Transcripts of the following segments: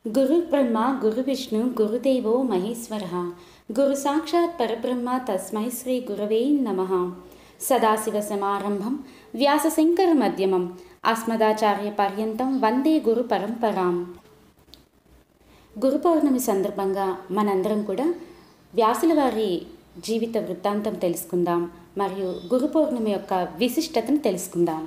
గురు బ్రహ్మ గురు విష్ణు గురుదేవో మహేశ్వర గురు సాక్షాత్ పరబ్రహ్మ తస్మై శ్రీ గురవే నమ సదాశివ సమారంభం వ్యాసశంకర మధ్యమం అస్మదాచార్య పర్యంతం వందే గురు పరంపరాం గురు పౌర్ణమి సందర్భంగా మనందరం కూడా వ్యాసుల వారి జీవిత వృత్తాంతం తెలుసుకుందాం మరియు గురు పౌర్ణమి యొక్క విశిష్టతను తెలుసుకుందాం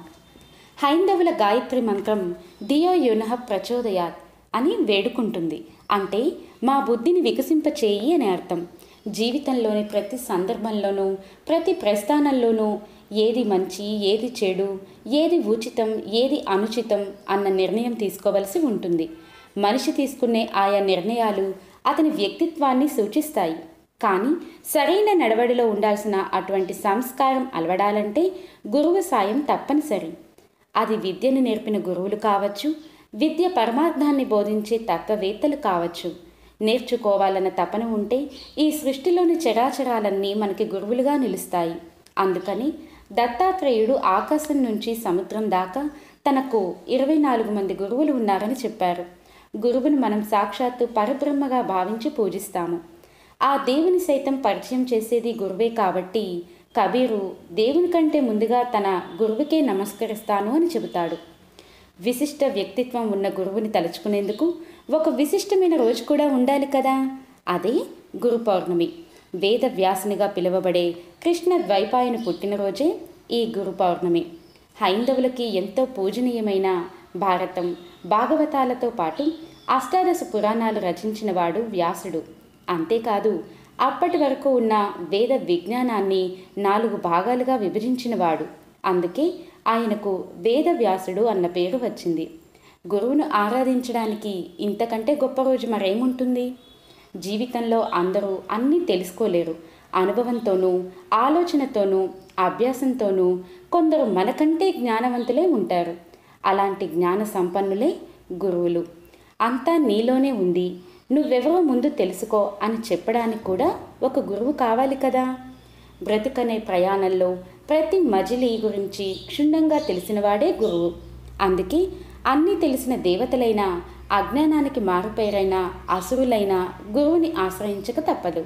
హైందవుల గాయత్రి మంత్రం దియో యునః ప్రచోదయాత్ అని వేడుకుంటుంది అంటే మా బుద్ధిని వికసింపచేయి అని అర్థం జీవితంలోని ప్రతి సందర్భంలోనూ ప్రతి ప్రస్థానంలోనూ ఏది మంచి ఏది చెడు ఏది ఉచితం ఏది అనుచితం అన్న నిర్ణయం తీసుకోవలసి ఉంటుంది మనిషి తీసుకునే ఆయా నిర్ణయాలు అతని వ్యక్తిత్వాన్ని సూచిస్తాయి కానీ సరైన నడవడిలో ఉండాల్సిన అటువంటి సంస్కారం అలవడాలంటే గురువు సాయం తప్పనిసరి అది విద్యను నేర్పిన గురువులు కావచ్చు విద్య పరమార్థాన్ని బోధించే తత్వవేత్తలు కావచ్చు నేర్చుకోవాలన్న తపన ఉంటే ఈ సృష్టిలోని చరాచరాలన్నీ మనకి గురువులుగా నిలుస్తాయి అందుకని దత్తాత్రేయుడు ఆకాశం నుంచి సముద్రం దాకా తనకు ఇరవై నాలుగు మంది గురువులు ఉన్నారని చెప్పారు గురువును మనం సాక్షాత్తు పరబ్రహ్మగా భావించి పూజిస్తాము ఆ దేవుని సైతం పరిచయం చేసేది గురువే కాబట్టి కబీరు దేవుని కంటే ముందుగా తన గురువుకే నమస్కరిస్తాను అని చెబుతాడు విశిష్ట వ్యక్తిత్వం ఉన్న గురువుని తలుచుకునేందుకు ఒక విశిష్టమైన రోజు కూడా ఉండాలి కదా అదే గురు పౌర్ణమి వేద వ్యాసునిగా పిలువబడే కృష్ణ ద్వైపాయన పుట్టినరోజే ఈ గురు పౌర్ణమి హైందవులకి ఎంతో పూజనీయమైన భారతం భాగవతాలతో పాటు అష్టాదశ పురాణాలు రచించినవాడు వ్యాసుడు అంతేకాదు అప్పటి వరకు ఉన్న వేద విజ్ఞానాన్ని నాలుగు భాగాలుగా విభజించినవాడు అందుకే ఆయనకు వేదవ్యాసుడు అన్న పేరు వచ్చింది గురువును ఆరాధించడానికి ఇంతకంటే గొప్ప రోజు మరేముంటుంది జీవితంలో అందరూ అన్నీ తెలుసుకోలేరు అనుభవంతోనూ ఆలోచనతోనూ అభ్యాసంతోనూ కొందరు మనకంటే జ్ఞానవంతులే ఉంటారు అలాంటి జ్ఞాన సంపన్నులే గురువులు అంతా నీలోనే ఉంది నువ్వెవరో ముందు తెలుసుకో అని చెప్పడానికి కూడా ఒక గురువు కావాలి కదా బ్రతుకనే ప్రయాణంలో ప్రతి మజిలీ గురించి క్షుణ్ణంగా తెలిసినవాడే గురువు అందుకే అన్నీ తెలిసిన దేవతలైన అజ్ఞానానికి మారుపేరైన అసురులైన గురువుని ఆశ్రయించక తప్పదు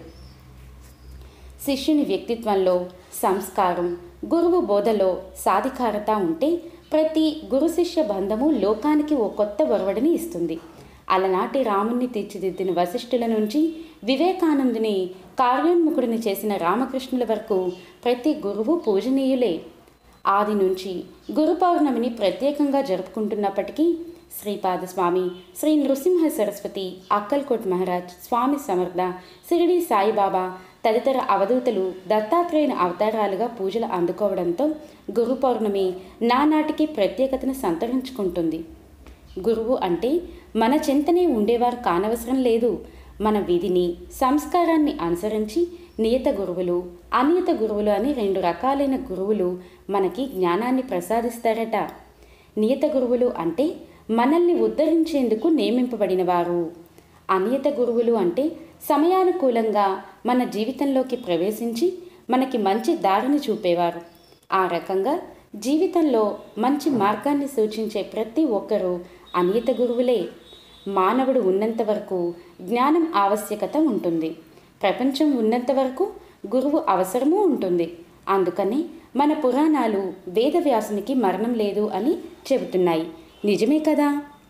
శిష్యుని వ్యక్తిత్వంలో సంస్కారం గురువు బోధలో సాధికారత ఉంటే ప్రతి గురు శిష్య బంధము లోకానికి ఓ కొత్త ఒరవడిని ఇస్తుంది అలనాటి రాముణ్ణి తీర్చిదిద్దిన వశిష్ఠుల నుంచి వివేకానందుని కార్యోన్ముఖుడిని చేసిన రామకృష్ణుల వరకు ప్రతి గురువు పూజనీయులే ఆది నుంచి గురు పౌర్ణమిని ప్రత్యేకంగా జరుపుకుంటున్నప్పటికీ శ్రీపాద స్వామి శ్రీ నృసింహ సరస్వతి అక్కల్కోట్ మహారాజ్ స్వామి సమర్థ షిరిడి సాయిబాబా తదితర అవధూతలు దత్తాత్రేయుని అవతారాలుగా పూజలు అందుకోవడంతో గురు పౌర్ణమి నానాటికి ప్రత్యేకతను సంతరించుకుంటుంది గురువు అంటే మన చింతనే ఉండేవారు కానవసరం లేదు మన విధిని సంస్కారాన్ని అనుసరించి నియత గురువులు అనియత గురువులు అని రెండు రకాలైన గురువులు మనకి జ్ఞానాన్ని ప్రసాదిస్తారట నియత గురువులు అంటే మనల్ని ఉద్ధరించేందుకు నియమింపబడిన వారు అనియత గురువులు అంటే సమయానుకూలంగా మన జీవితంలోకి ప్రవేశించి మనకి మంచి దారిని చూపేవారు ఆ రకంగా జీవితంలో మంచి మార్గాన్ని సూచించే ప్రతి ఒక్కరూ అనియత గురువులే మానవుడు ఉన్నంత వరకు జ్ఞానం ఆవశ్యకత ఉంటుంది ప్రపంచం ఉన్నంత వరకు గురువు అవసరమూ ఉంటుంది అందుకని మన పురాణాలు వేదవ్యాసునికి మరణం లేదు అని చెబుతున్నాయి నిజమే కదా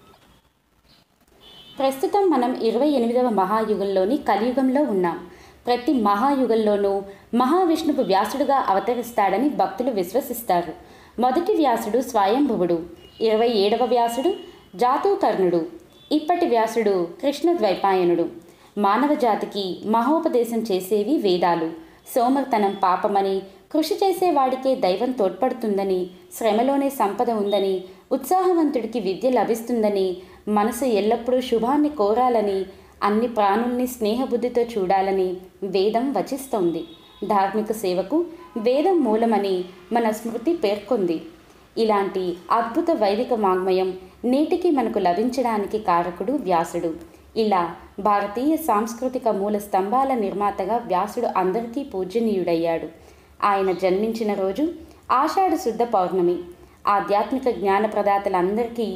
ప్రస్తుతం మనం ఇరవై ఎనిమిదవ మహాయుగంలోని కలియుగంలో ఉన్నాం ప్రతి మహాయుగంలోనూ మహావిష్ణువు వ్యాసుడుగా అవతరిస్తాడని భక్తులు విశ్వసిస్తారు మొదటి వ్యాసుడు స్వయంభువుడు ఇరవై ఏడవ వ్యాసుడు జాతూకర్ణుడు ఇప్పటి వ్యాసుడు కృష్ణద్వైపాయనుడు మానవ జాతికి మహోపదేశం చేసేవి వేదాలు సోమర్తనం పాపమని కృషి చేసేవాడికే దైవం తోడ్పడుతుందని శ్రమలోనే సంపద ఉందని ఉత్సాహవంతుడికి విద్య లభిస్తుందని మనసు ఎల్లప్పుడూ శుభాన్ని కోరాలని అన్ని ప్రాణుల్ని స్నేహబుద్ధితో చూడాలని వేదం వచిస్తోంది ధార్మిక సేవకు వేదం మూలమని మన స్మృతి పేర్కొంది ఇలాంటి అద్భుత వైదిక వాంగ్మయం నేటికి మనకు లభించడానికి కారకుడు వ్యాసుడు ఇలా భారతీయ సాంస్కృతిక మూల స్తంభాల నిర్మాతగా వ్యాసుడు అందరికీ పూజనీయుడయ్యాడు ఆయన జన్మించిన రోజు ఆషాఢ శుద్ధ పౌర్ణమి ఆధ్యాత్మిక జ్ఞాన ప్రదాతలందరికీ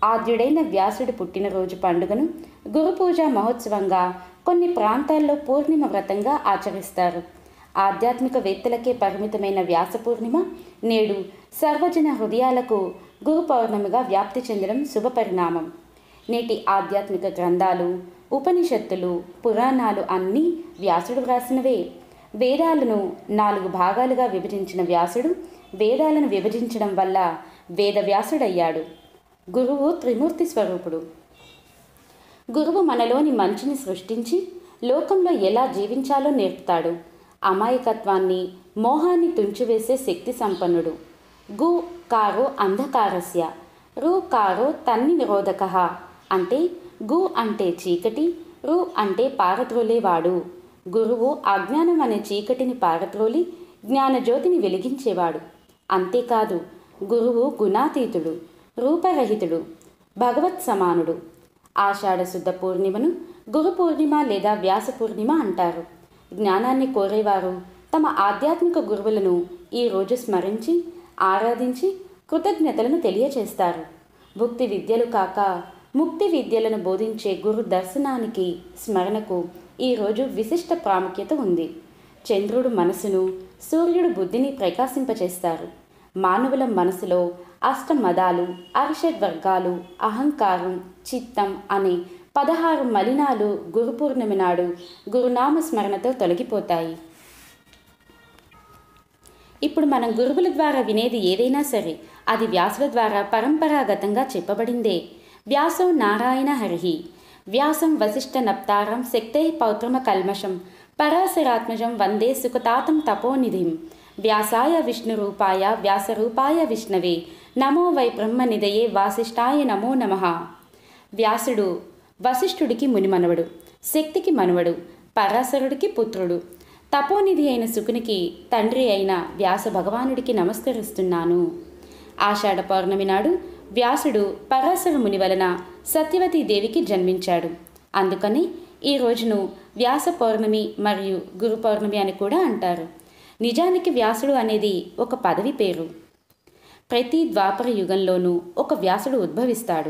ఆద్యుడైన వ్యాసుడి పుట్టినరోజు పండుగను గురు పూజ మహోత్సవంగా కొన్ని ప్రాంతాల్లో పూర్ణిమ వ్రతంగా ఆచరిస్తారు ఆధ్యాత్మికవేత్తలకే పరిమితమైన వ్యాస పూర్ణిమ నేడు సర్వజన హృదయాలకు గురు పౌర్ణమిగా వ్యాప్తి చెందడం శుభపరిణామం నేటి ఆధ్యాత్మిక గ్రంథాలు ఉపనిషత్తులు పురాణాలు అన్నీ వ్యాసుడు వ్రాసినవే వేదాలను నాలుగు భాగాలుగా విభజించిన వ్యాసుడు వేదాలను విభజించడం వల్ల వేద వ్యాసుడయ్యాడు గురువు త్రిమూర్తి స్వరూపుడు గురువు మనలోని మంచిని సృష్టించి లోకంలో ఎలా జీవించాలో నేర్పుతాడు అమాయకత్వాన్ని మోహాన్ని తుంచివేసే శక్తి సంపన్నుడు గు కారో అంధకారస్య రు కారో తన్ని నిరోధక అంటే గు అంటే చీకటి రు అంటే పారద్రోలేవాడు గురువు అజ్ఞానం అనే చీకటిని పారద్రోలి జ్ఞానజ్యోతిని వెలిగించేవాడు అంతేకాదు గురువు గుణాతీతుడు రూపరహితుడు భగవత్ సమానుడు ఆషాఢ శుద్ధ పూర్ణిమను గురు పూర్ణిమ లేదా వ్యాస పూర్ణిమ అంటారు జ్ఞానాన్ని కోరేవారు తమ ఆధ్యాత్మిక గురువులను ఈరోజు స్మరించి ఆరాధించి కృతజ్ఞతలను తెలియచేస్తారు భుక్తి విద్యలు కాక ముక్తి విద్యలను బోధించే గురు దర్శనానికి స్మరణకు ఈరోజు విశిష్ట ప్రాముఖ్యత ఉంది చంద్రుడు మనసును సూర్యుడు బుద్ధిని ప్రకాశింపచేస్తారు మానవుల మనసులో అష్టమదాలు అరిషడ్ వర్గాలు అహంకారం చిత్తం అనే పదహారు మలినాలు గురు పూర్ణిమ నాడు గురునామ స్మరణతో తొలగిపోతాయి ఇప్పుడు మనం గురువుల ద్వారా వినేది ఏదైనా సరే అది వ్యాసుల ద్వారా పరంపరాగతంగా చెప్పబడిందే వ్యాసం నారాయణ హరిహి వ్యాసం వశిష్ఠ నప్తారం శక్తై పౌత్రమ కల్మషం పరాశరాత్మజం వందే సుఖతాతం తపోనిధిం వ్యాసాయ విష్ణురూపాయ వ్యాసరూపాయ విష్ణవే నమో వై బ్రహ్మనిదయే వాసిష్ఠాయ నమో నమః వ్యాసుడు వశిష్ఠుడికి మునిమనవడు శక్తికి మనవడు పరాశరుడికి పుత్రుడు తపోనిధి అయిన శుకునికి తండ్రి అయిన వ్యాస భగవానుడికి నమస్కరిస్తున్నాను ఆషాఢ పౌర్ణమి నాడు వ్యాసుడు పరాశర ముని వలన సత్యవతీ దేవికి జన్మించాడు అందుకని ఈ రోజును వ్యాస పౌర్ణమి మరియు గురు పౌర్ణమి అని కూడా అంటారు నిజానికి వ్యాసుడు అనేది ఒక పదవి పేరు ప్రతి ద్వాపర యుగంలోనూ ఒక వ్యాసుడు ఉద్భవిస్తాడు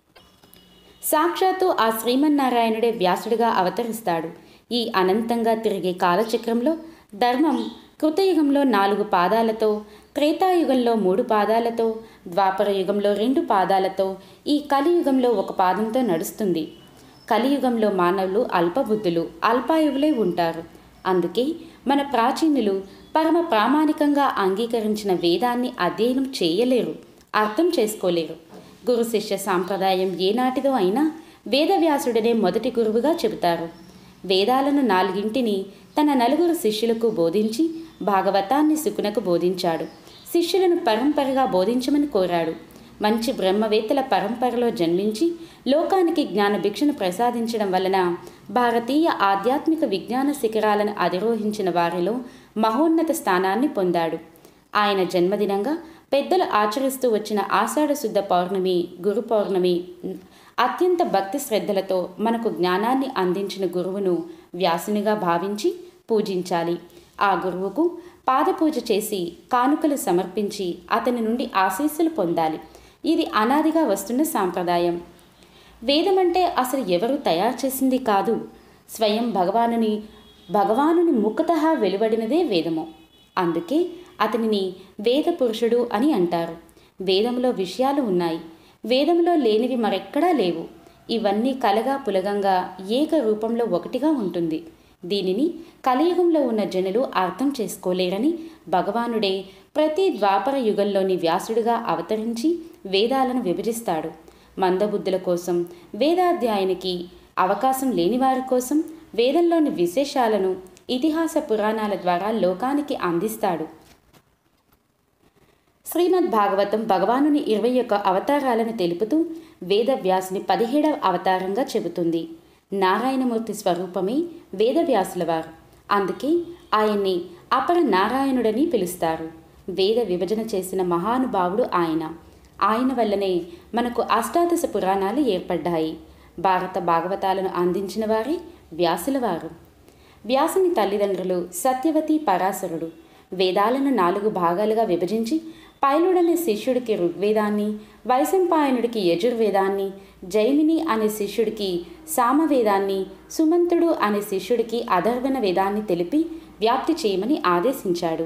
సాక్షాత్తు ఆ శ్రీమన్నారాయణుడే వ్యాసుడిగా అవతరిస్తాడు ఈ అనంతంగా తిరిగే కాలచక్రంలో ధర్మం కృతయుగంలో నాలుగు పాదాలతో త్రేతాయుగంలో మూడు పాదాలతో ద్వాపర యుగంలో రెండు పాదాలతో ఈ కలియుగంలో ఒక పాదంతో నడుస్తుంది కలియుగంలో మానవులు అల్పబుద్ధులు అల్పాయువులే ఉంటారు అందుకే మన ప్రాచీనులు పరమ ప్రామాణికంగా అంగీకరించిన వేదాన్ని అధ్యయనం చేయలేరు అర్థం చేసుకోలేరు గురు శిష్య సాంప్రదాయం ఏనాటిదో అయినా వేదవ్యాసుడనే మొదటి గురువుగా చెబుతారు వేదాలను నాలుగింటిని తన నలుగురు శిష్యులకు బోధించి భాగవతాన్ని సుకునకు బోధించాడు శిష్యులను పరంపరగా బోధించమని కోరాడు మంచి బ్రహ్మవేత్తల పరంపరలో జన్మించి లోకానికి జ్ఞాన భిక్షను ప్రసాదించడం వలన భారతీయ ఆధ్యాత్మిక విజ్ఞాన శిఖరాలను అధిరోహించిన వారిలో మహోన్నత స్థానాన్ని పొందాడు ఆయన జన్మదినంగా పెద్దలు ఆచరిస్తూ వచ్చిన ఆషాఢ శుద్ధ పౌర్ణమి గురు పౌర్ణమి అత్యంత భక్తి శ్రద్ధలతో మనకు జ్ఞానాన్ని అందించిన గురువును వ్యాసునిగా భావించి పూజించాలి ఆ గురువుకు పాదపూజ చేసి కానుకలు సమర్పించి అతని నుండి ఆశీస్సులు పొందాలి ఇది అనాదిగా వస్తున్న సాంప్రదాయం వేదమంటే అసలు ఎవరు తయారు చేసింది కాదు స్వయం భగవానుని భగవానుని ముఖత వెలువడినదే వేదము అందుకే అతనిని వేద పురుషుడు అని అంటారు వేదంలో విషయాలు ఉన్నాయి వేదంలో లేనివి మరెక్కడా లేవు ఇవన్నీ కలగా పులగంగా ఏక రూపంలో ఒకటిగా ఉంటుంది దీనిని కలియుగంలో ఉన్న జనులు అర్థం చేసుకోలేరని భగవానుడే ప్రతి ద్వాపర యుగంలోని వ్యాసుడిగా అవతరించి వేదాలను విభజిస్తాడు మందబుద్ధుల కోసం వేదాధ్యాయునికి అవకాశం లేని వారి కోసం వేదంలోని విశేషాలను ఇతిహాస పురాణాల ద్వారా లోకానికి అందిస్తాడు శ్రీమద్ భాగవతం భగవానుని ఇరవై యొక్క అవతారాలను తెలుపుతూ వేదవ్యాసుని పదిహేడవ అవతారంగా చెబుతుంది నారాయణమూర్తి స్వరూపమే వేదవ్యాసుల వారు అందుకే ఆయన్ని అపర నారాయణుడని పిలుస్తారు వేద విభజన చేసిన మహానుభావుడు ఆయన ఆయన వల్లనే మనకు అష్టాదశ పురాణాలు ఏర్పడ్డాయి భారత భాగవతాలను అందించిన వారే వ్యాసుల వారు వ్యాసుని తల్లిదండ్రులు సత్యవతి పరాశరుడు వేదాలను నాలుగు భాగాలుగా విభజించి పైలుడనే శిష్యుడికి ఋగ్వేదాన్ని వైశంపాయనుడికి యజుర్వేదాన్ని జైమిని అనే శిష్యుడికి సామవేదాన్ని సుమంతుడు అనే శిష్యుడికి అధర్వణ వేదాన్ని తెలిపి వ్యాప్తి చేయమని ఆదేశించాడు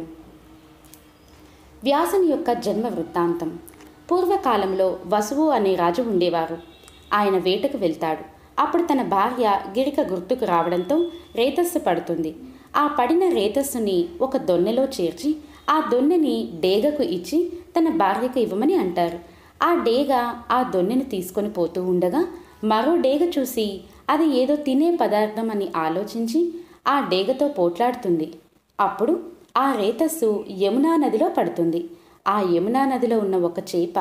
వ్యాసుని యొక్క జన్మ వృత్తాంతం పూర్వకాలంలో వసువు అనే రాజు ఉండేవారు ఆయన వేటకు వెళ్తాడు అప్పుడు తన భార్య గిరిక గుర్తుకు రావడంతో రేతస్సు పడుతుంది ఆ పడిన రేతస్సుని ఒక దొన్నెలో చేర్చి ఆ దొన్నెని డేగకు ఇచ్చి తన భార్యకు ఇవ్వమని అంటారు ఆ డేగ ఆ దొన్నెను తీసుకొని పోతూ ఉండగా మరో డేగ చూసి అది ఏదో తినే పదార్థం అని ఆలోచించి ఆ డేగతో పోట్లాడుతుంది అప్పుడు ఆ రేతస్సు యమునా నదిలో పడుతుంది ఆ యమునా నదిలో ఉన్న ఒక చేప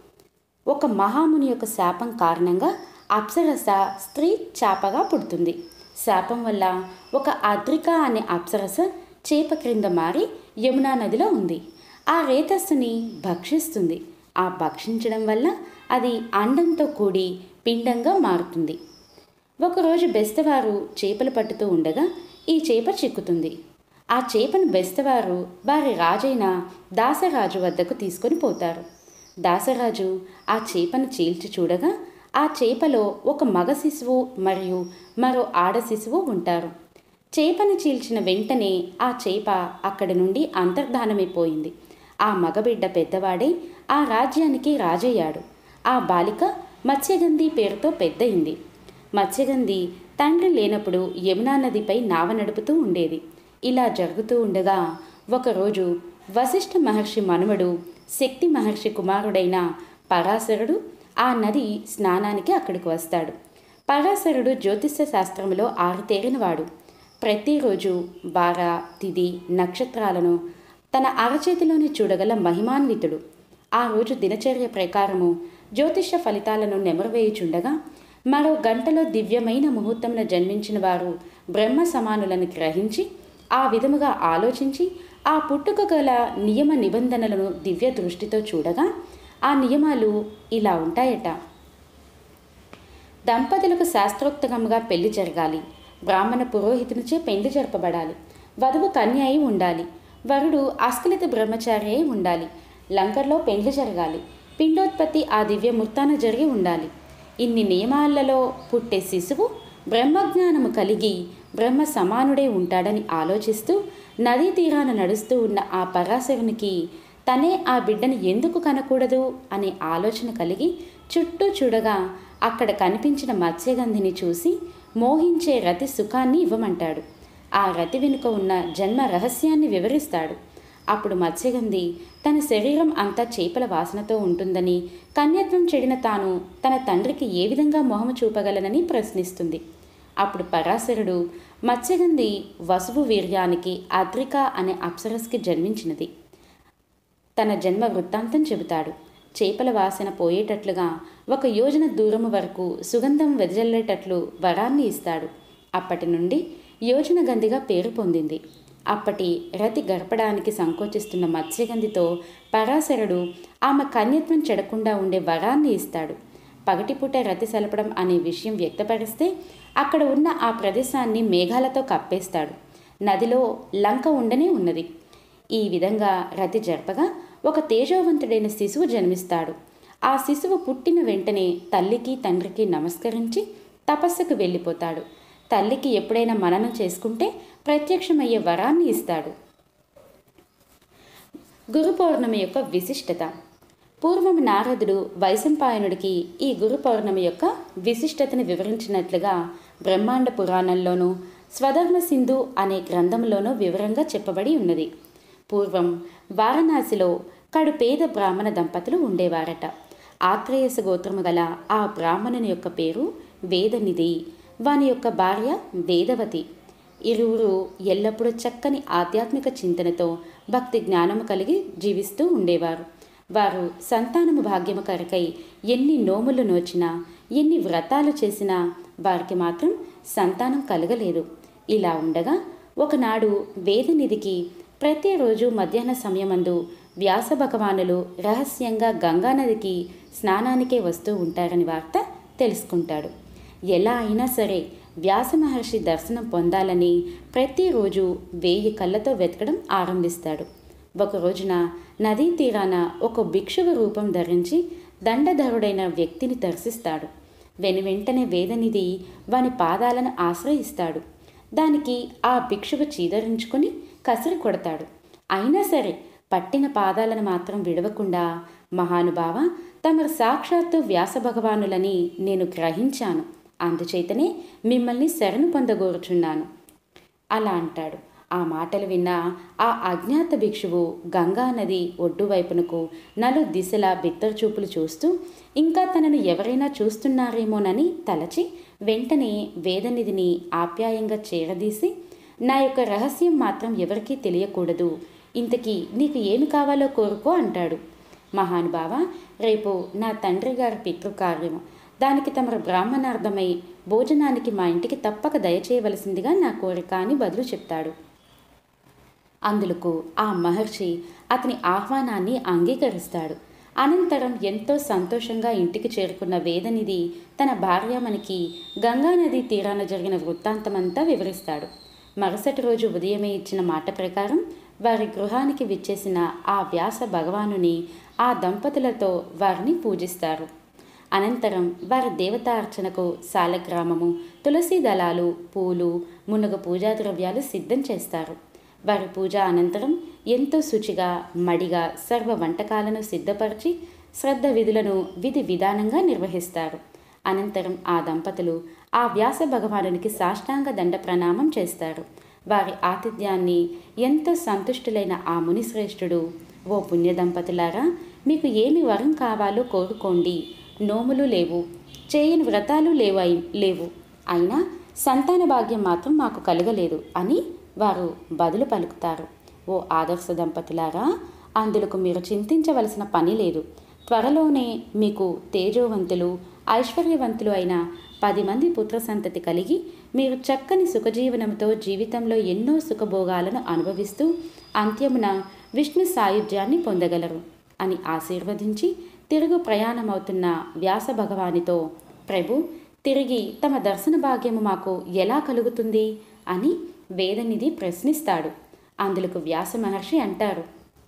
ఒక మహాముని యొక్క శాపం కారణంగా అప్సరస స్త్రీ చేపగా పుడుతుంది శాపం వల్ల ఒక అద్రిక అనే అప్సరస చేప క్రింద మారి యమునా నదిలో ఉంది ఆ రేతస్సుని భక్షిస్తుంది ఆ భక్షించడం వల్ల అది అండంతో కూడి పిండంగా మారుతుంది ఒకరోజు బెస్తవారు చేపలు పట్టుతూ ఉండగా ఈ చేప చిక్కుతుంది ఆ చేపను బెస్తవారు వారి రాజైన దాసరాజు వద్దకు తీసుకొని పోతారు దాసరాజు ఆ చేపను చీల్చి చూడగా ఆ చేపలో ఒక మగ శిశువు మరియు మరో ఆడ శిశువు ఉంటారు చేపను చీల్చిన వెంటనే ఆ చేప అక్కడి నుండి అంతర్ధానమైపోయింది ఆ మగబిడ్డ పెద్దవాడే ఆ రాజ్యానికి రాజయ్యాడు ఆ బాలిక మత్స్యగంధి పేరుతో పెద్దయింది మత్స్యగంధి తండ్రి లేనప్పుడు యమునా నదిపై నావ నడుపుతూ ఉండేది ఇలా జరుగుతూ ఉండగా ఒకరోజు వశిష్ఠ మహర్షి మనుమడు శక్తి మహర్షి కుమారుడైన పరాశరుడు ఆ నది స్నానానికి అక్కడికి వస్తాడు పరాశరుడు జ్యోతిష్య శాస్త్రంలో ఆరితేరినవాడు ప్రతిరోజు వార తిథి నక్షత్రాలను తన అరచేతిలోని చూడగల మహిమాన్వితుడు ఆ రోజు దినచర్య ప్రకారము జ్యోతిష ఫలితాలను నెమరువేయుచుండగా మరో గంటలో దివ్యమైన ముహూర్తంలో జన్మించిన వారు బ్రహ్మ సమానులను గ్రహించి ఆ విధముగా ఆలోచించి ఆ పుట్టుక గల నియమ నిబంధనలను దివ్య దృష్టితో చూడగా ఆ నియమాలు ఇలా ఉంటాయట దంపతులకు శాస్త్రోక్తకంగా పెళ్లి జరగాలి బ్రాహ్మణ పురోహితునిచే పెళ్లి జరపబడాలి వధువు కన్య అయి ఉండాలి వరుడు అస్ఖలిత బ్రహ్మచారి అయి ఉండాలి లంకర్లో పెళ్లి జరగాలి పిండోత్పత్తి ఆ దివ్యమూర్తాన జరిగి ఉండాలి ఇన్ని నియమాలలో పుట్టే శిశువు బ్రహ్మజ్ఞానము కలిగి బ్రహ్మ సమానుడే ఉంటాడని ఆలోచిస్తూ నదీ తీరాన నడుస్తూ ఉన్న ఆ పరాశరునికి తనే ఆ బిడ్డను ఎందుకు కనకూడదు అనే ఆలోచన కలిగి చుట్టూ చూడగా అక్కడ కనిపించిన మత్స్యగంధిని చూసి మోహించే రతి సుఖాన్ని ఇవ్వమంటాడు ఆ రతి వెనుక ఉన్న జన్మ రహస్యాన్ని వివరిస్తాడు అప్పుడు మత్స్యగంధి తన శరీరం అంతా చేపల వాసనతో ఉంటుందని కన్యత్వం చెడిన తాను తన తండ్రికి ఏ విధంగా మొహము చూపగలనని ప్రశ్నిస్తుంది అప్పుడు పరాశరుడు మత్స్యగంధి వసువు వీర్యానికి అద్రిక అనే అప్సరస్కి జన్మించినది తన జన్మ వృత్తాంతం చెబుతాడు చేపల వాసన పోయేటట్లుగా ఒక యోజన దూరము వరకు సుగంధం వెదజల్లేటట్లు వరాన్ని ఇస్తాడు అప్పటి నుండి యోజన గంధిగా పేరు పొందింది అప్పటి రతి గడపడానికి సంకోచిస్తున్న మత్స్యగంధితో పరాశరుడు ఆమె కన్యత్వం చెడకుండా ఉండే వరాన్ని ఇస్తాడు పగటిపూట రతి సలపడం అనే విషయం వ్యక్తపరిస్తే అక్కడ ఉన్న ఆ ప్రదేశాన్ని మేఘాలతో కప్పేస్తాడు నదిలో లంక ఉండనే ఉన్నది ఈ విధంగా రతి జరపగా ఒక తేజోవంతుడైన శిశువు జన్మిస్తాడు ఆ శిశువు పుట్టిన వెంటనే తల్లికి తండ్రికి నమస్కరించి తపస్సుకు వెళ్ళిపోతాడు తల్లికి ఎప్పుడైనా మననం చేసుకుంటే ప్రత్యక్షమయ్యే వరాన్ని ఇస్తాడు గురు పౌర్ణమి యొక్క విశిష్టత పూర్వం నారదుడు వైశంపాయనుడికి ఈ గురు పౌర్ణమి యొక్క విశిష్టతను వివరించినట్లుగా బ్రహ్మాండ పురాణంలోనూ స్వధర్మ సింధు అనే గ్రంథంలోనూ వివరంగా చెప్పబడి ఉన్నది పూర్వం వారణాసిలో కడు పేద బ్రాహ్మణ దంపతులు ఉండేవారట ఆత్రేయస గోత్రము గల ఆ బ్రాహ్మణుని యొక్క పేరు వేదనిధి వాని యొక్క భార్య వేదవతి ఇరువురు ఎల్లప్పుడూ చక్కని ఆధ్యాత్మిక చింతనతో భక్తి జ్ఞానము కలిగి జీవిస్తూ ఉండేవారు వారు సంతానము భాగ్యము కొరకై ఎన్ని నోములు నోచినా ఎన్ని వ్రతాలు చేసినా వారికి మాత్రం సంతానం కలగలేదు ఇలా ఉండగా ఒకనాడు వేదనిధికి ప్రతిరోజు మధ్యాహ్న సమయమందు వ్యాస భగవానులు రహస్యంగా గంగానదికి స్నానానికే వస్తూ ఉంటారని వార్త తెలుసుకుంటాడు ఎలా అయినా సరే వ్యాస మహర్షి దర్శనం పొందాలని ప్రతిరోజు వేయి కళ్ళతో వెతకడం ఆరంభిస్తాడు ఒక రోజున నదీ తీరాన ఒక భిక్షువు రూపం ధరించి దండధరుడైన వ్యక్తిని దర్శిస్తాడు వెనువెంటనే వేదనిధి వాని పాదాలను ఆశ్రయిస్తాడు దానికి ఆ భిక్షువు చీదరించుకుని కసిరి కొడతాడు అయినా సరే పట్టిన పాదాలను మాత్రం విడవకుండా మహానుభావ తమరు సాక్షాత్తు వ్యాస భగవానులని నేను గ్రహించాను అందుచేతనే మిమ్మల్ని శరణు పొందగోరుచున్నాను అలా అంటాడు ఆ మాటలు విన్న ఆ అజ్ఞాత భిక్షువు గంగా నది ఒడ్డు వైపునకు నలు దిశలా బిత్తరచూపులు చూస్తూ ఇంకా తనను ఎవరైనా చూస్తున్నారేమోనని తలచి వెంటనే వేదనిధిని ఆప్యాయంగా చేరదీసి నా యొక్క రహస్యం మాత్రం ఎవరికీ తెలియకూడదు ఇంతకీ నీకు ఏమి కావాలో కోరుకో అంటాడు మహానుభావ రేపు నా తండ్రి గారి పితృకార్యము దానికి తమరు బ్రాహ్మణార్థమై భోజనానికి మా ఇంటికి తప్పక దయచేయవలసిందిగా నా కోరిక అని బదులు చెప్తాడు అందులకు ఆ మహర్షి అతని ఆహ్వానాన్ని అంగీకరిస్తాడు అనంతరం ఎంతో సంతోషంగా ఇంటికి చేరుకున్న వేదనిధి తన భార్యామణికి గంగానది తీరాన జరిగిన వృత్తాంతమంతా వివరిస్తాడు మరుసటి రోజు ఉదయమే ఇచ్చిన మాట ప్రకారం వారి గృహానికి విచ్చేసిన ఆ వ్యాస భగవానుని ఆ దంపతులతో వారిని పూజిస్తారు అనంతరం వారి దేవతార్చనకు సాలగ్రామము తులసి దళాలు పూలు మునగ పూజా ద్రవ్యాలు సిద్ధం చేస్తారు వారి పూజ అనంతరం ఎంతో శుచిగా మడిగా సర్వ వంటకాలను సిద్ధపరిచి శ్రద్ధ విధులను విధి విధానంగా నిర్వహిస్తారు అనంతరం ఆ దంపతులు ఆ వ్యాస భగవానునికి సాష్టాంగ దండ ప్రణామం చేస్తారు వారి ఆతిథ్యాన్ని ఎంతో సంతుష్టులైన ఆ మునిశ్రేష్ఠుడు ఓ పుణ్య దంపతులారా మీకు ఏమి వరం కావాలో కోరుకోండి నోములు లేవు చేయని వ్రతాలు లేవు అయి- లేవు అయినా సంతాన భాగ్యం మాత్రం మాకు కలగలేదు అని వారు బదులు పలుకుతారు ఓ ఆదర్శ దంపతులారా అందులకు మీరు చింతించవలసిన పని లేదు త్వరలోనే మీకు తేజోవంతులు ఐశ్వర్యవంతులు అయిన పది మంది పుత్ర సంతతి కలిగి మీరు చక్కని సుఖజీవనంతో జీవితంలో ఎన్నో సుఖభోగాలను అనుభవిస్తూ అంత్యమున విష్ణు సాయుధ్యాన్ని పొందగలరు అని ఆశీర్వదించి తిరుగు ప్రయాణమవుతున్న వ్యాస భగవానితో ప్రభు తిరిగి తమ దర్శన భాగ్యము మాకు ఎలా కలుగుతుంది అని వేదనిధి ప్రశ్నిస్తాడు అందులకు వ్యాస మహర్షి అంటారు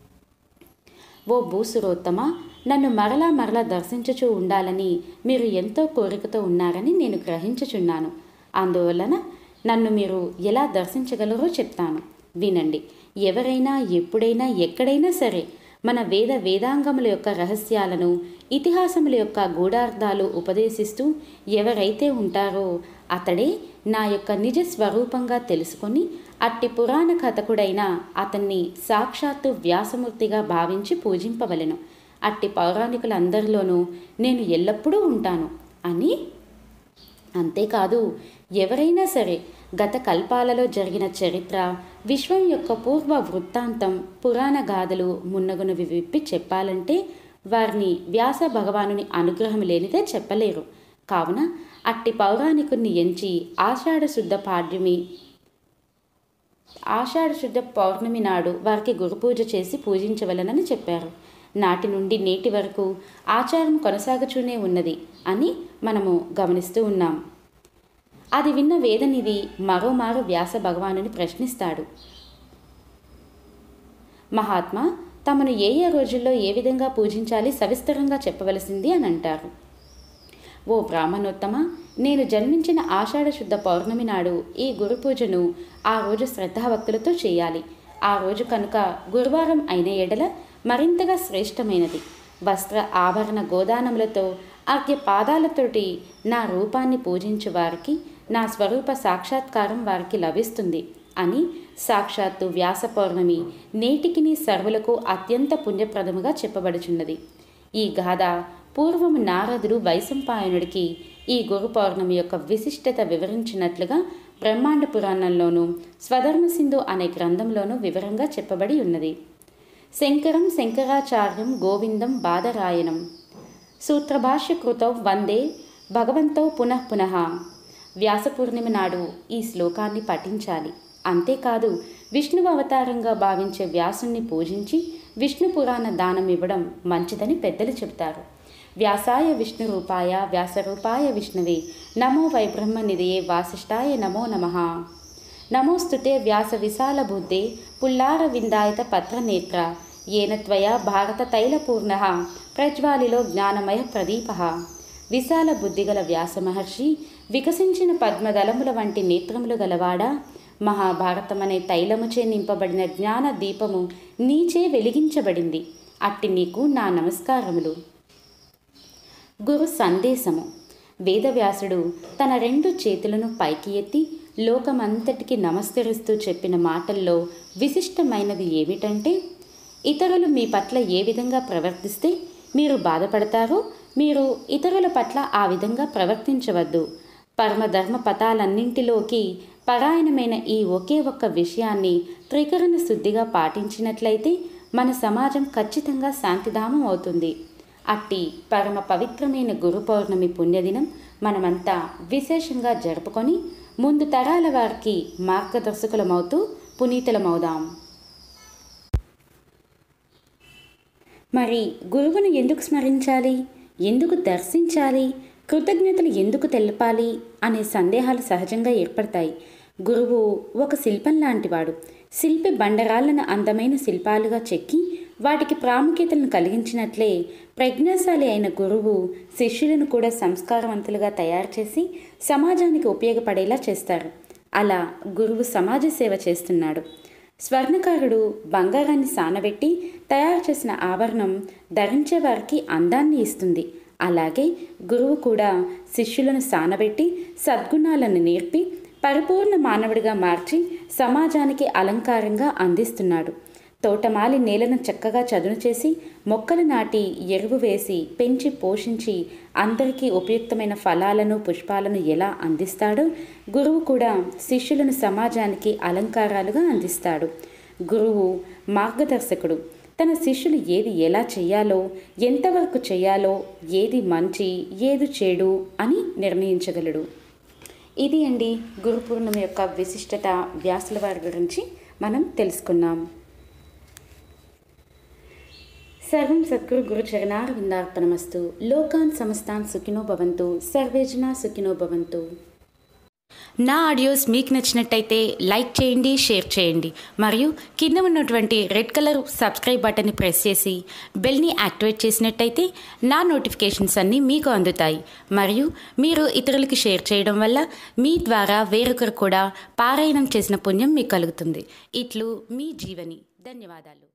ఓ భూసురోత్తమ నన్ను మరలా మరలా దర్శించుచూ ఉండాలని మీరు ఎంతో కోరికతో ఉన్నారని నేను గ్రహించుచున్నాను అందువలన నన్ను మీరు ఎలా దర్శించగలరో చెప్తాను వినండి ఎవరైనా ఎప్పుడైనా ఎక్కడైనా సరే మన వేద వేదాంగముల యొక్క రహస్యాలను ఇతిహాసముల యొక్క గూఢార్థాలు ఉపదేశిస్తూ ఎవరైతే ఉంటారో అతడే నా యొక్క నిజ స్వరూపంగా తెలుసుకొని అట్టి పురాణ కథకుడైన అతన్ని సాక్షాత్తు వ్యాసమూర్తిగా భావించి పూజింపవలెను అట్టి పౌరాణికులందరిలోనూ నేను ఎల్లప్పుడూ ఉంటాను అని అంతేకాదు ఎవరైనా సరే గత కల్పాలలో జరిగిన చరిత్ర విశ్వం యొక్క పూర్వ వృత్తాంతం పురాణ గాథలు మున్నగునవి విప్పి చెప్పాలంటే వారిని వ్యాస భగవానుని అనుగ్రహం లేనిదే చెప్పలేరు కావున అట్టి పౌరాణికుణ్ణి ఎంచి ఆషాఢ శుద్ధ పాడ్యమి ఆషాఢ శుద్ధ పౌర్ణమి నాడు వారికి గురుపూజ చేసి పూజించవలనని చెప్పారు నాటి నుండి నేటి వరకు ఆచారం కొనసాగుతూనే ఉన్నది అని మనము గమనిస్తూ ఉన్నాం అది విన్న వేదనిధి మరోమారు వ్యాస భగవానుని ప్రశ్నిస్తాడు మహాత్మా తమను ఏ ఏ రోజుల్లో ఏ విధంగా పూజించాలి సవిస్తరంగా చెప్పవలసింది అని అంటారు ఓ బ్రాహ్మణోత్తమ నేను జన్మించిన ఆషాఢ శుద్ధ పౌర్ణమి నాడు ఈ గురు పూజను ఆ రోజు శ్రద్ధాభక్తులతో చేయాలి ఆ రోజు కనుక గురువారం అయిన ఎడల మరింతగా శ్రేష్టమైనది వస్త్ర ఆభరణ గోదానములతో అర్ఘ్య పాదాలతోటి నా రూపాన్ని పూజించు వారికి నా స్వరూప సాక్షాత్కారం వారికి లభిస్తుంది అని సాక్షాత్తు వ్యాస పౌర్ణమి నేటికిని సర్వులకు అత్యంత పుణ్యప్రదముగా చెప్పబడుచున్నది ఈ గాథ పూర్వము నారదుడు వైశంపాయనుడికి ఈ గురు పౌర్ణమి యొక్క విశిష్టత వివరించినట్లుగా బ్రహ్మాండ పురాణంలోనూ స్వధర్మ సింధు అనే గ్రంథంలోనూ వివరంగా చెప్పబడి ఉన్నది శంకరం శంకరాచార్యం గోవిందం బాదరాయణం సూత్రభాష్యకృతౌ వందే భగవంతో పునః పునః వ్యాస పూర్ణిమ నాడు ఈ శ్లోకాన్ని పఠించాలి అంతేకాదు విష్ణువు అవతారంగా భావించే వ్యాసుణ్ణి పూజించి విష్ణు పురాణ దానం ఇవ్వడం మంచిదని పెద్దలు చెబుతారు వ్యాసాయ విష్ణు రూపాయ వ్యాసరూపాయ విష్ణువే నమో వై బ్రహ్మనిధయే వాసిష్ఠాయ నమో నమః నమోస్తుతే వ్యాస విశాల బుద్ధే పుల్లార విందాయత పత్రనేత్ర ఏన త్వయా భారత తైలపూర్ణ ప్రజ్వాలిలో జ్ఞానమయ ప్రదీప విశాల బుద్ధిగల వ్యాస మహర్షి వికసించిన పద్మదళముల వంటి నేత్రములు గలవాడా మహాభారతమనే తైలముచే నింపబడిన జ్ఞాన దీపము నీచే వెలిగించబడింది అట్టి నీకు నా నమస్కారములు గురు సందేశము వేదవ్యాసుడు తన రెండు చేతులను పైకి ఎత్తి లోకమంతటికి నమస్కరిస్తూ చెప్పిన మాటల్లో విశిష్టమైనది ఏమిటంటే ఇతరులు మీ పట్ల ఏ విధంగా ప్రవర్తిస్తే మీరు బాధపడతారో మీరు ఇతరుల పట్ల ఆ విధంగా ప్రవర్తించవద్దు పరమధర్మ పథాలన్నింటిలోకి పరాయణమైన ఈ ఒకే ఒక్క విషయాన్ని త్రికరణ శుద్ధిగా పాటించినట్లయితే మన సమాజం ఖచ్చితంగా శాంతిధామం అవుతుంది అట్టి పరమ పవిత్రమైన గురు పౌర్ణమి పుణ్యదినం మనమంతా విశేషంగా జరుపుకొని ముందు తరాల వారికి మార్గదర్శకులమవుతూ పునీతులమవుదాం మరి గురువును ఎందుకు స్మరించాలి ఎందుకు దర్శించాలి కృతజ్ఞతలు ఎందుకు తెలపాలి అనే సందేహాలు సహజంగా ఏర్పడతాయి గురువు ఒక శిల్పం లాంటివాడు శిల్పి బండరాళ్లను అందమైన శిల్పాలుగా చెక్కి వాటికి ప్రాముఖ్యతలను కలిగించినట్లే ప్రజ్ఞాశాలి అయిన గురువు శిష్యులను కూడా సంస్కారవంతులుగా తయారు చేసి సమాజానికి ఉపయోగపడేలా చేస్తారు అలా గురువు సమాజ సేవ చేస్తున్నాడు స్వర్ణకారుడు బంగారాన్ని సానబెట్టి తయారు చేసిన ఆభరణం ధరించే వారికి అందాన్ని ఇస్తుంది అలాగే గురువు కూడా శిష్యులను సానబెట్టి సద్గుణాలను నేర్పి పరిపూర్ణ మానవుడిగా మార్చి సమాజానికి అలంకారంగా అందిస్తున్నాడు తోటమాలి నేలను చక్కగా చదును చేసి మొక్కలు నాటి ఎరువు వేసి పెంచి పోషించి అందరికీ ఉపయుక్తమైన ఫలాలను పుష్పాలను ఎలా అందిస్తాడో గురువు కూడా శిష్యులను సమాజానికి అలంకారాలుగా అందిస్తాడు గురువు మార్గదర్శకుడు తన శిష్యులు ఏది ఎలా చేయాలో ఎంతవరకు చేయాలో ఏది మంచి ఏది చెడు అని నిర్ణయించగలడు ఇది అండి గురు పూర్ణిమ యొక్క విశిష్టత వ్యాసుల వారి గురించి మనం తెలుసుకున్నాం సర్వం సద్గురు గురు చరణారవిందార్పణమస్తు లోకాన్ సమస్తాన్ సుఖినో భవంతు సర్వేజన సుఖినో భవంతు నా ఆడియోస్ మీకు నచ్చినట్టయితే లైక్ చేయండి షేర్ చేయండి మరియు కింద ఉన్నటువంటి రెడ్ కలర్ సబ్స్క్రైబ్ బటన్ని ప్రెస్ చేసి బెల్ని యాక్టివేట్ చేసినట్టయితే నా నోటిఫికేషన్స్ అన్నీ మీకు అందుతాయి మరియు మీరు ఇతరులకి షేర్ చేయడం వల్ల మీ ద్వారా వేరొకరు కూడా పారాయణం చేసిన పుణ్యం మీకు కలుగుతుంది ఇట్లు మీ జీవని ధన్యవాదాలు